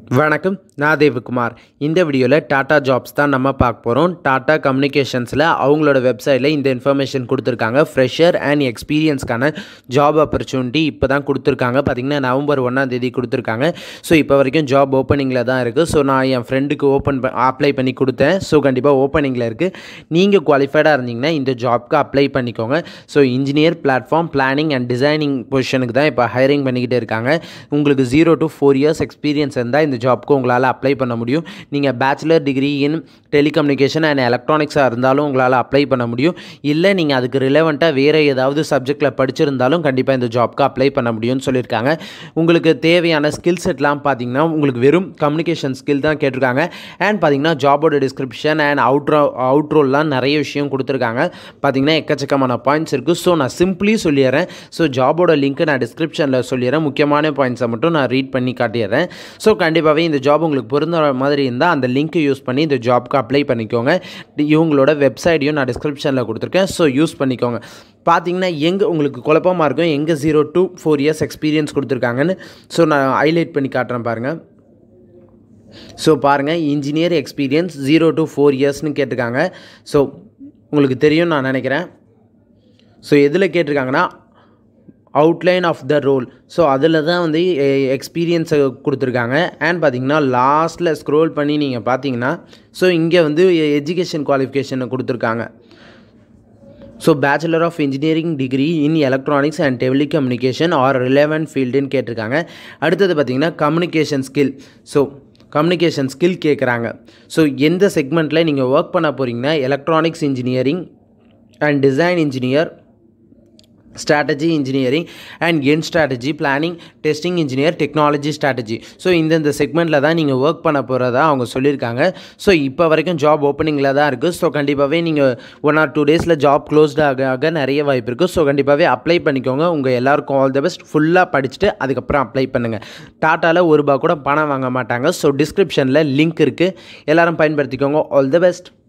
வணக்கம் நான் தேவகுமார் இந்த வீடியோவில் டாடா ஜாப்ஸ் தான் நம்ம பார்க்க போகிறோம் டாடா கம்யூனிகேஷன்ஸில் அவங்களோட வெப்சைட்டில் இந்த இன்ஃபர்மேஷன் கொடுத்துருக்காங்க ஃப்ரெஷர் அண்ட் எக்ஸ்பீரியன்ஸ்க்கான ஜாப் ஆப்பர்ச்சுனிட்டி இப்போ தான் கொடுத்துருக்காங்க பார்த்திங்கன்னா நவம்பர் ஒன்றாம் தேதி கொடுத்துருக்காங்க ஸோ இப்போ வரைக்கும் ஜாப் ஓப்பனிங்கில் தான் இருக்குது ஸோ நான் என் ஃப்ரெண்டுக்கு ஓப்பன் அப்ளை பண்ணி கொடுத்தேன் ஸோ கண்டிப்பாக ஓப்பனிங்கில் இருக்குது நீங்கள் குவாலிஃபைடாக இருந்தீங்கன்னா இந்த ஜாப்க்கு அப்ளை பண்ணிக்கோங்க so engineer platform planning and designing பொசிஷனுக்கு தான் இப்போ ஹைரிங் பண்ணிக்கிட்டு இருக்காங்க உங்களுக்கு zero to four years experience இருந்தால் இந்த ஜாப்க்கு உங்களால் அப்ளை பண்ண முடியும் நீங்கள் bachelor degree in telecommunication and எலக்ட்ரானிக்ஸாக இருந்தாலும் உங்களால் அப்ளை பண்ண முடியும் இல்லை நீங்கள் அதுக்கு ரிலவெண்ட்டாக வேறு ஏதாவது சப்ஜெக்டில் படிச்சிருந்தாலும் கண்டிப்பாக இந்த ஜாப்க்கு அப்ளை பண்ண முடியும்னு சொல்லியிருக்காங்க உங்களுக்கு தேவையான ஸ்கில் செட்லாம் பார்த்தீங்கன்னா உங்களுக்கு வெறும் கம்யூனிகேஷன் ஸ்கில் தான் கேட்டிருக்காங்க அண்ட் பார்த்தீங்கன்னா ஜாபோட டிஸ்கிரிப்ஷன் அண்ட் அவுட்ரோ அவுட்ரோல்லாம் நிறைய விஷயம் கொடுத்துருக்காங்க பார்த்தீங்கன்னா எக்கச்சக்கமான பாயிண்ட்ஸ் இருக்குது ஸோ நான் சிம்பிளி சொல்லிடுறேன் ஸோ ஜாபோட லிங்க்கு நான் டிஸ்கிரிப்ஷனில் சொல்லிடுறேன் முக்கியமான பாயிண்ட்ஸை மட்டும் நான் ரீட் பண்ணி காட்டிடுறேன் ஸோ கண்டிப்பாகவே இந்த ஜாப் உங்களுக்கு பொருந்த மாதிரி இருந்தால் அந்த லிங்க்கை யூஸ் பண்ணி இந்த ஜாப்க்கு அப்ளை பண்ணிக்கோங்க இவங்களோட வெப்சைட்டையும் நான் டிஸ்கிரிப்ஷனில் கொடுத்துருக்கேன் ஸோ யூஸ் பண்ணிக்கோங்க பார்த்தீங்கன்னா எங்கே உங்களுக்கு குழப்பமாக இருக்கும் எங்கே zero two four years experience கொடுத்துருக்காங்கன்னு ஸோ நான் ஹைலைட் பண்ணி காட்டுறேன் பாருங்கள் ஸோ பாருங்கள் engineer experience zero to four இயர்ஸ்னு கேட்டிருக்காங்க ஸோ உங்களுக்கு தெரியும் நான் நினைக்கிறேன் ஸோ எதில் கேட்டிருக்காங்கன்னா outline of the role so அதில் தான் வந்து எக்ஸ்பீரியன்ஸை கொடுத்துருக்காங்க அண்ட் பார்த்தீங்கன்னா லாஸ்ட்டில் ஸ்க்ரோல் பண்ணி நீங்கள் பார்த்தீங்கன்னா ஸோ இங்கே வந்து எஜுகேஷன் குவாலிஃபிகேஷனை கொடுத்துருக்காங்க so bachelor of engineering degree in electronics and telecommunication or relevant ஃபீல்டுன்னு கேட்டிருக்காங்க அடுத்தது பார்த்திங்கன்னா communication skill so communication skill கேட்குறாங்க ஸோ எந்த செக்மெண்ட்டில் நீங்கள் ஒர்க் பண்ண போகிறீங்கன்னா electronics engineering and design engineer strategy engineering and என் strategy planning testing engineer technology strategy so இந்தந்த செக்மெண்ட்டில் தான் நீங்கள் ஒர்க் பண்ண போகிறதா அவங்க சொல்லியிருக்காங்க ஸோ இப்போ வரைக்கும் ஜாப் ஓப்பனிங்கில் தான் இருக்குது ஸோ கண்டிப்பாகவே நீங்கள் ஒன் ஆர் டூ டேஸில் ஜாப் க்ளோஸ்ட் ஆக ஆக நிறைய வாய்ப்பு இருக்குது ஸோ கண்டிப்பாகவே அப்ளை பண்ணிக்கோங்க உங்கள் எல்லாருக்கும் ஆல் த பெஸ்ட் ஃபுல்லாக படிச்சுட்டு அதுக்கப்புறம் அப்ளை பண்ணுங்கள் டாட்டாவில் ஒரு ரூபா கூட பணம் வாங்க மாட்டாங்க ஸோ டிஸ்கிரிப்ஷனில் லிங்க் இருக்குது எல்லோரும் பயன்படுத்திக்கோங்க ஆல் த பெஸ்ட்